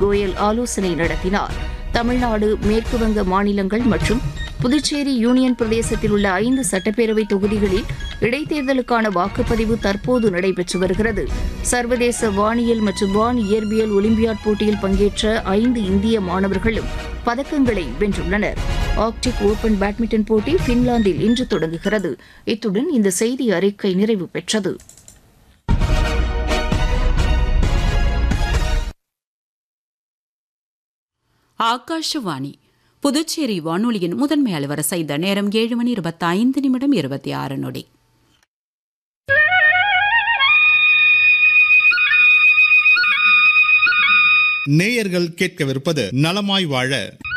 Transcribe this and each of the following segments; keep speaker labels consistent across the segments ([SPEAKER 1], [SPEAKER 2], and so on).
[SPEAKER 1] கோயல் ஆலோசனை நடத்தினார் தமிழ்நாடு மேற்குவங்க மாநிலங்கள் மற்றும் புதுச்சேரி யூனியன் பிரதேசத்தில் உள்ள ஐந்து சட்டப்பேரவை தொகுதிகளில் இடைத்தேர்தலுக்கான வாக்குப்பதிவு தற்போது நடைபெற்று வருகிறது சர்வதேச வானியல் மற்றும் வான் இயற்பியல் ஒலிம்பியாட் போட்டியில் பங்கேற்ற ஐந்து இந்திய மாணவர்களும் பதக்கங்களை வென்றுள்ளனர் ஆர்க்டிக் ஓபன் பேட்மிண்டன் போட்டி பின்லாந்தில் இன்று தொடங்குகிறது இத்துடன் இந்த செய்தி அறிக்கை நிறைவு பெற்றது
[SPEAKER 2] ஆகாஷவாணி புதுச்சேரி வானொலியின் முதன்மை அலுவரசை இந்த நேரம் ஏழு மணி இருபத்தி ஐந்து நிமிடம் இருபத்தி ஆறு நொடி
[SPEAKER 3] நேயர்கள் கேட்கவிருப்பது நலமாய் வாழ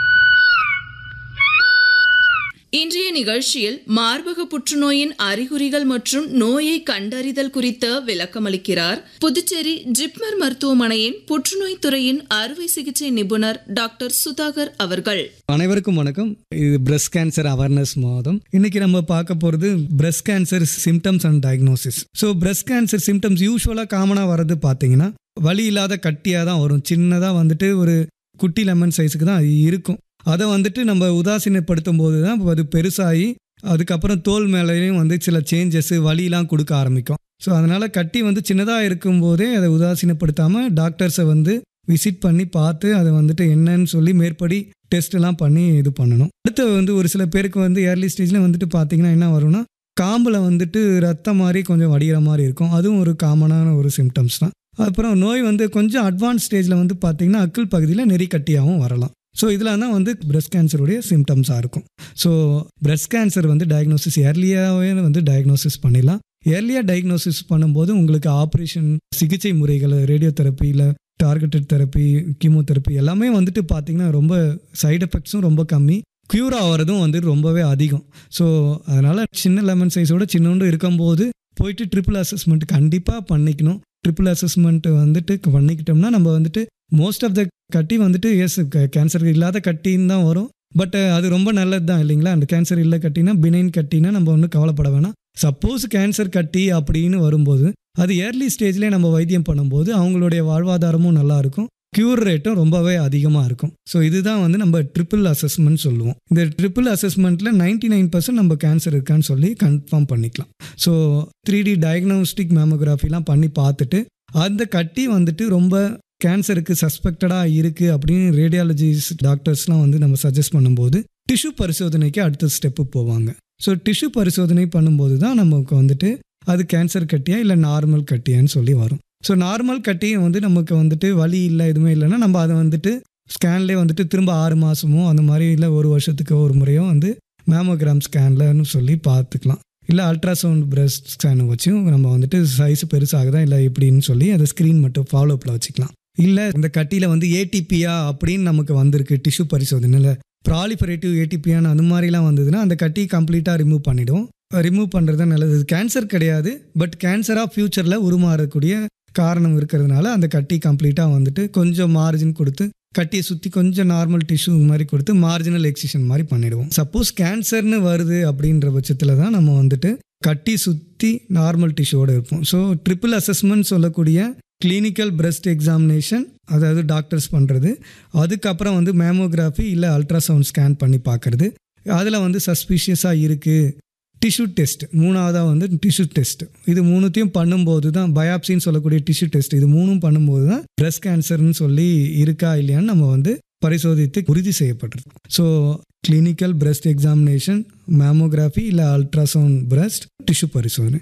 [SPEAKER 4] இன்றைய நிகழ்ச்சியில் மார்பக புற்றுநோயின் அறிகுறிகள் மற்றும் நோயை கண்டறிதல் குறித்த விளக்கமளிக்கிறார் புதுச்சேரி ஜிப்மர் மருத்துவமனையின் புற்றுநோய் துறையின் அறுவை சிகிச்சை நிபுணர் டாக்டர் சுதாகர் அவர்கள்
[SPEAKER 5] அனைவருக்கும் வணக்கம் இது பிரஸ்ட் கேன்சர் அவேர்னஸ் மாதம் இன்னைக்கு நம்ம பார்க்க போகிறது breast cancer symptoms and diagnosis so breast cancer symptoms யூஸ்வலாக காமனாக வர்றது பார்த்தீங்கன்னா வலி இல்லாத கட்டியாக தான் வரும் சின்னதாக வந்துட்டு ஒரு குட்டி லெமன் சைஸுக்கு தான் அது இருக்கும் அதை வந்துட்டு நம்ம உதாசீனப்படுத்தும் போது தான் அது பெருசாகி அதுக்கப்புறம் தோல் மேலேயும் வந்து சில சேஞ்சஸ் வலிலாம் கொடுக்க ஆரம்பிக்கும் ஸோ அதனால் கட்டி வந்து சின்னதாக இருக்கும்போதே அதை உதாசீனப்படுத்தாமல் டாக்டர்ஸை வந்து விசிட் பண்ணி பார்த்து அதை வந்துட்டு என்னன்னு சொல்லி மேற்படி டெஸ்ட் எல்லாம் பண்ணி இது பண்ணணும் அடுத்து வந்து ஒரு சில பேருக்கு வந்து ஏர்லி ஸ்டேஜில் வந்துட்டு பார்த்தீங்கன்னா என்ன வரும்னா காம்பில் வந்துட்டு ரத்தம் மாதிரி கொஞ்சம் வடிகிற மாதிரி இருக்கும் அதுவும் ஒரு காமனான ஒரு சிம்டம்ஸ் தான் அப்புறம் நோய் வந்து கொஞ்சம் அட்வான்ஸ் ஸ்டேஜில் வந்து பார்த்தீங்கன்னா அக்கிள் பகுதியில் நெறி கட்டியாகவும் வரலாம் ஸோ இதில் தான் வந்து பிரஸ்ட் கேன்சருடைய சிம்டம்ஸாக இருக்கும் ஸோ பிரஸ்ட் கேன்சர் வந்து டயக்னோசிஸ் ஏர்லியாகவே வந்து டயக்னோசிஸ் பண்ணிடலாம் ஏர்லியாக டயக்னோசிஸ் பண்ணும்போது உங்களுக்கு ஆப்ரேஷன் சிகிச்சை முறைகள் ரேடியோ தெரப்பியில் டார்கெட்டட் தெரப்பி கீமோதெரப்பி எல்லாமே வந்துட்டு பார்த்தீங்கன்னா ரொம்ப சைடு எஃபெக்ட்ஸும் ரொம்ப கம்மி க்யூர் ஆகிறதும் வந்து ரொம்பவே அதிகம் ஸோ அதனால் சின்ன லெமன் சைஸோட சின்னோண்டு இருக்கும்போது போயிட்டு ட்ரிபிள் அசஸ்மெண்ட் கண்டிப்பாக பண்ணிக்கணும் ட்ரிபிள் அசஸ்மெண்ட் வந்துட்டு பண்ணிக்கிட்டோம்னா நம்ம வந்துட்டு மோஸ்ட் ஆஃப் த கட்டி வந்துட்டு எஸ் கேன்சர் இல்லாத கட்டின்னு தான் வரும் பட் அது ரொம்ப நல்லது தான் இல்லைங்களா அந்த கேன்சர் இல்லை கட்டினா பினைன் கட்டினா நம்ம ஒன்றும் கவலைப்பட வேணாம் சப்போஸ் கேன்சர் கட்டி அப்படின்னு வரும்போது அது ஏர்லி ஸ்டேஜ்லேயே நம்ம வைத்தியம் பண்ணும்போது அவங்களுடைய வாழ்வாதாரமும் நல்லா இருக்கும் க்யூர் ரேட்டும் ரொம்பவே அதிகமாக இருக்கும் ஸோ இதுதான் வந்து நம்ம ட்ரிபிள் அசஸ்மெண்ட் சொல்லுவோம் இந்த ட்ரிபிள் அசஸ்மெண்ட்டில் நைன்டி நைன் பர்சன்ட் நம்ம கேன்சர் இருக்கான்னு சொல்லி கன்ஃபார்ம் பண்ணிக்கலாம் ஸோ த்ரீ டி டயக்னோஸ்டிக் மேமோகிராஃபிலாம் பண்ணி பார்த்துட்டு அந்த கட்டி வந்துட்டு ரொம்ப கேன்சருக்கு சஸ்பெக்டடாக இருக்குது அப்படின்னு ரேடியாலஜிஸ்ட் டாக்டர்ஸ்லாம் வந்து நம்ம சஜஸ்ட் பண்ணும்போது டிஷ்யூ பரிசோதனைக்கு அடுத்த ஸ்டெப்பு போவாங்க ஸோ டிஷ்யூ பரிசோதனை பண்ணும்போது தான் நமக்கு வந்துட்டு அது கேன்சர் கட்டியா இல்லை நார்மல் கட்டியான்னு சொல்லி வரும் ஸோ நார்மல் கட்டி வந்து நமக்கு வந்துட்டு வலி இல்லை எதுவுமே இல்லைன்னா நம்ம அதை வந்துட்டு ஸ்கேன்லேயே வந்துட்டு திரும்ப ஆறு மாதமோ அந்த மாதிரி இல்லை ஒரு வருஷத்துக்கு ஒரு முறையோ வந்து மேமோகிராம் ஸ்கேன்லன்னு சொல்லி பார்த்துக்கலாம் இல்லை அல்ட்ராசவுண்ட் பிரஸ்ட் ஸ்கேனை வச்சும் நம்ம வந்துட்டு சைஸ் பெருசாகுதா இல்லை எப்படின்னு சொல்லி அதை ஸ்க்ரீன் மட்டும் ஃபாலோஅப்பில் வச்சுக்கலாம் இல்லை இந்த கட்டியில் வந்து ஏடிபியா அப்படின்னு நமக்கு வந்திருக்கு டிஷ்யூ பரிசோதனையில் ப்ராலிஃபரேட்டிவ் ஏடிபியான்னு அந்த மாதிரிலாம் வந்ததுன்னா அந்த கட்டி கம்ப்ளீட்டாக ரிமூவ் பண்ணிவிடும் ரிமூவ் பண்ணுறது நல்லது கேன்சர் கிடையாது பட் கேன்சராக ஃப்யூச்சரில் உருமாறக்கூடிய காரணம் இருக்கிறதுனால அந்த கட்டி கம்ப்ளீட்டாக வந்துட்டு கொஞ்சம் மார்ஜின் கொடுத்து கட்டியை சுற்றி கொஞ்சம் நார்மல் டிஷ்யூ மாதிரி கொடுத்து மார்ஜினல் எக்ஸிஷன் மாதிரி பண்ணிடுவோம் சப்போஸ் கேன்சர்னு வருது அப்படின்ற பட்சத்தில் தான் நம்ம வந்துட்டு கட்டி சுற்றி நார்மல் டிஷ்யூவோடு இருப்போம் ஸோ ட்ரிபிள் அசஸ்மெண்ட் சொல்லக்கூடிய கிளினிக்கல் பிரஸ்ட் எக்ஸாமினேஷன் அதாவது டாக்டர்ஸ் பண்ணுறது அதுக்கப்புறம் வந்து மேமோகிராஃபி இல்லை அல்ட்ராசவுண்ட் ஸ்கேன் பண்ணி பார்க்குறது அதில் வந்து சஸ்பீஷியஸாக இருக்குது டிஷ்யூ டெஸ்ட் மூணாவதாக வந்து டிஷ்யூ டெஸ்ட் இது மூணுத்தையும் பண்ணும்போது தான் பயாப்சின்னு சொல்லக்கூடிய டிஷ்யூ டெஸ்ட் இது மூணும் பண்ணும்போது தான் பிரஸ்ட் கேன்சர்னு சொல்லி இருக்கா இல்லையான்னு நம்ம வந்து பரிசோதித்து உறுதி செய்யப்படுறது so clinical breast examination mammography இல்லை அல்ட்ராசவுண்ட் பிரஸ்ட் டிஷ்யூ பரிசோதனை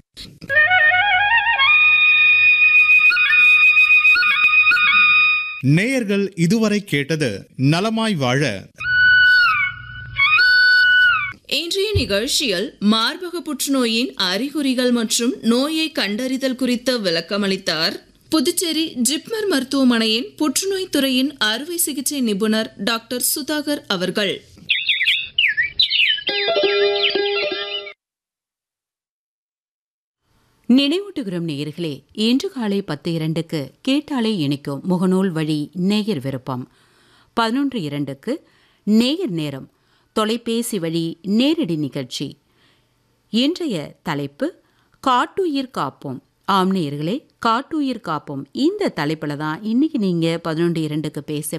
[SPEAKER 3] நேயர்கள் இதுவரை கேட்டது நலமாய் வாழ
[SPEAKER 4] இன்றைய நிகழ்ச்சியில் மார்பக புற்றுநோயின் அறிகுறிகள் மற்றும் நோயை கண்டறிதல் குறித்த விளக்கமளித்தார் புதுச்சேரி ஜிப்மர் மருத்துவமனையின் புற்றுநோய் துறையின் அறுவை சிகிச்சை நிபுணர் டாக்டர் சுதாகர் அவர்கள்
[SPEAKER 2] நினைவூட்டுகிறோம் நேயர்களே இன்று காலை பத்து இரண்டுக்கு கேட்டாலே இணைக்கும் முகநூல் வழி நேயர் விருப்பம் பதினொன்று இரண்டுக்கு நேயர் நேரம் தொலைபேசி வழி நேரடி நிகழ்ச்சி இன்றைய தலைப்பு காட்டுயிர் காப்போம் ஆம் நேயர்களே காட்டுயிர் காப்போம் இந்த தலைப்பில் தான் இன்னைக்கு நீங்கள் பதினொன்று இரண்டுக்கு பேச